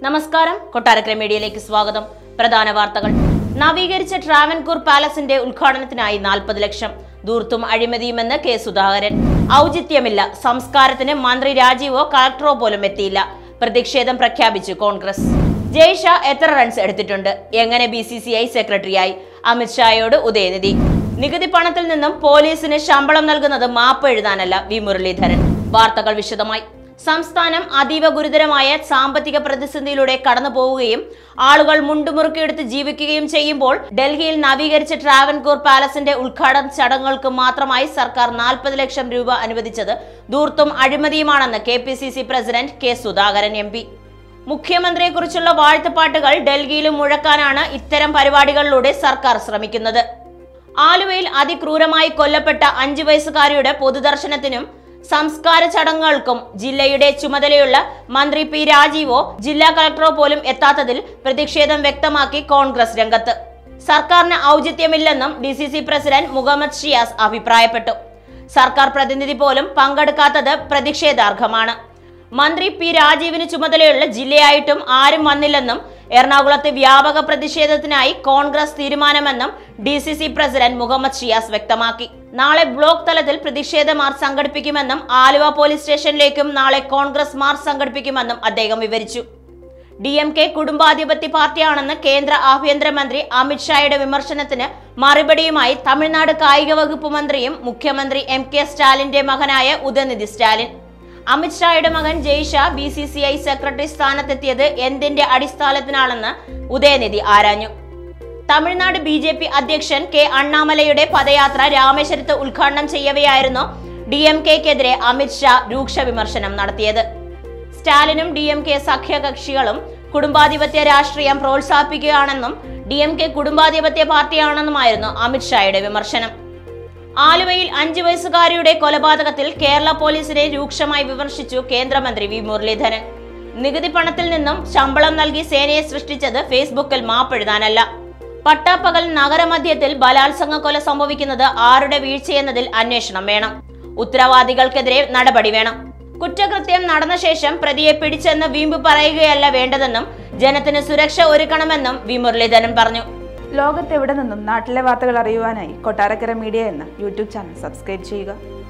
നമസ്കാരം കൊട്ടാരക്കര മീഡിയയിലേക്ക് സ്വാഗതം പ്രധാന വാർത്തകൾ നവീകരിച്ച ട്രാവൻകൂർ പാലസിന്റെ ഉദ്ഘാടനത്തിനായി നാൽപ്പത് ലക്ഷം ദൂർത്തും അഴിമതിയുമെന്ന് കെ സുധാകരൻ ഔചിത്യമില്ല സംസ്കാരത്തിന് മന്ത്രി രാജീവോ കളക്ടറോ പോലും എത്തിയില്ല പ്രതിഷേധം പ്രഖ്യാപിച്ചു കോൺഗ്രസ് ജയ്ഷാ എത്ര റൺസ് എടുത്തിട്ടുണ്ട് എങ്ങനെ ബി സി സി ഐ സെക്രട്ടറിയായി അമിത്ഷായോട് ഉദയനിധി നികുതി പണത്തിൽ നിന്നും പോലീസിന് ശമ്പളം നൽകുന്നത് മാപ്പ് എഴുതാനല്ല വി മുരളീധരൻ വാർത്തകൾ വിശദമായി സംസ്ഥാനം അതീവ ഗുരുതരമായ സാമ്പത്തിക പ്രതിസന്ധിയിലൂടെ കടന്നു പോവുകയും ആളുകൾ മുണ്ടുമുറുക്കിയെടുത്ത് ജീവിക്കുകയും ചെയ്യുമ്പോൾ ഡൽഹിയിൽ നവീകരിച്ച ട്രാവൻകൂർ പാലസിന്റെ ഉദ്ഘാടന ചടങ്ങുകൾക്ക് മാത്രമായി സർക്കാർ നാൽപ്പത് ലക്ഷം രൂപ അനുവദിച്ചത് ധൂർത്തും അഴിമതിയുമാണെന്ന് K P C C president K Sudhakaran M P മുഖ്യമന്ത്രിയെക്കുറിച്ചുള്ള വാഴ്ത്തുപാട്ടുകൾ ഡൽഹിയിലും മുഴക്കാനാണ് ഇത്തരം പരിപാടികളിലൂടെ സർക്കാർ ശ്രമിക്കുന്നത് ആലുവയിൽ അതിക്രൂരമായി കൊല്ലപ്പെട്ട അഞ്ചു വയസ്സുകാരിയുടെ പൊതുദർശനത്തിനും സംസ്കാര ചടങ്ങുകൾക്കും ജില്ലയുടെ ചുമതലയുള്ള മന്ത്രി പി രാജീവോ ജില്ലാ കളക്ടറോ പോലും എത്താത്തതിൽ പ്രതിഷേധം വ്യക്തമാക്കി കോൺഗ്രസ് രംഗത്ത് സർക്കാരിന് ഔചിത്യമില്ലെന്നും D C C president Muhammad Shiyas അഭിപ്രായപ്പെട്ടു സർക്കാർ പ്രതിനിധി പോലും പങ്കെടുക്കാത്തത് പ്രതിഷേധാർഹമാണ് മന്ത്രി പി രാജീവിന് ചുമതലയുള്ള ജില്ലയായിട്ടും ആരും വന്നില്ലെന്നും എറണാകുളത്ത് വ്യാപക പ്രതിഷേധത്തിനായി കോൺഗ്രസ് തീരുമാനമെന്നും D C C president Muhammad Shiyas വ്യക്തമാക്കി നാളെ ബ്ലോക്ക് തലത്തിൽ പ്രതിഷേധ മാർച്ച് സംഘടിപ്പിക്കുമെന്നും ആലുവ പോലീസ് സ്റ്റേഷനിലേക്കും നാളെ കോൺഗ്രസ് മാർച്ച് സംഘടിപ്പിക്കുമെന്നും അദ്ദേഹം വിവരിച്ചു ഡി എം കെ കുടുംബാധിപത്യ പാർട്ടിയാണെന്ന് കേന്ദ്ര ആഭ്യന്തരമന്ത്രി അമിത്ഷായുടെ വിമർശനത്തിന് മറുപടിയുമായി തമിഴ്നാട് കായിക വകുപ്പ് മന്ത്രിയും മുഖ്യമന്ത്രി എം കെ സ്റ്റാലിന്റെ മകനായ ഉദയനിധി സ്റ്റാലിൻ അമിത്ഷായുടെ മകൻ Jay Shah B C C I secretary സ്ഥാനത്തെത്തിയത് എന്തിന്റെ അടിസ്ഥാനത്തിനാണെന്ന് ഉദയനിധി ആരാഞ്ഞു തമിഴ്നാട് ബി ജെ പി അധ്യക്ഷൻ കെ അണ്ണാമലയുടെ പദയാത്ര രാമേശ്വരത്ത് ഉദ്ഘാടനം ചെയ്യവെയായിരുന്നു ഡി എം കെക്കെതിരെ അമിത്ഷാ രൂക്ഷ വിമർശനം നടത്തിയത് സ്റ്റാലിനും ഡി എം കെ സഖ്യകക്ഷികളും കുടുംബാധിപത്യ രാഷ്ട്രീയം പ്രോത്സാഹിപ്പിക്കുകയാണെന്നും ഡി എം കെ കുടുംബാധിപത്യ പാർട്ടിയാണെന്നുമായിരുന്നു അമിത്ഷായുടെ വിമർശനം ആലുവയിൽ അഞ്ചു വയസ്സുകാരിയുടെ കൊലപാതകത്തിൽ കേരള പോലീസിനെ രൂക്ഷമായി വിമർശിച്ചു കേന്ദ്രമന്ത്രി വി മുരളീധരൻ നികുതി പണത്തിൽ നിന്നും ശമ്പളം നൽകി സേനയെ സൃഷ്ടിച്ചത് ഫേസ്ബുക്കിൽ മാപ്പെഴുതാനല്ല പട്ടാപ്പകൽ നഗരമധ്യത്തിൽ ബലാത്സംഗ കൊല സംഭവിക്കുന്നത് ആരുടെ വീഴ്ചയെന്നതിൽ അന്വേഷണം വേണം ഉത്തരവാദികൾക്കെതിരെ നടപടി വേണം കുറ്റകൃത്യം നടന്ന ശേഷം പ്രതിയെ പിടിച്ചെന്ന് വീമ്പ് പറയുകയല്ല വേണ്ടതെന്നും ജനത്തിന് സുരക്ഷ ഒരുക്കണമെന്നും വി മുരളീധരൻ പറഞ്ഞു ലോകത്തെവിടെ നിന്നും നാട്ടിലെ വാർത്തകൾ അറിയുവാനായി കൊട്ടാരക്കര മീഡിയ എന്ന യൂട്യൂബ് ചാനൽ സബ്സ്ക്രൈബ് ചെയ്യുക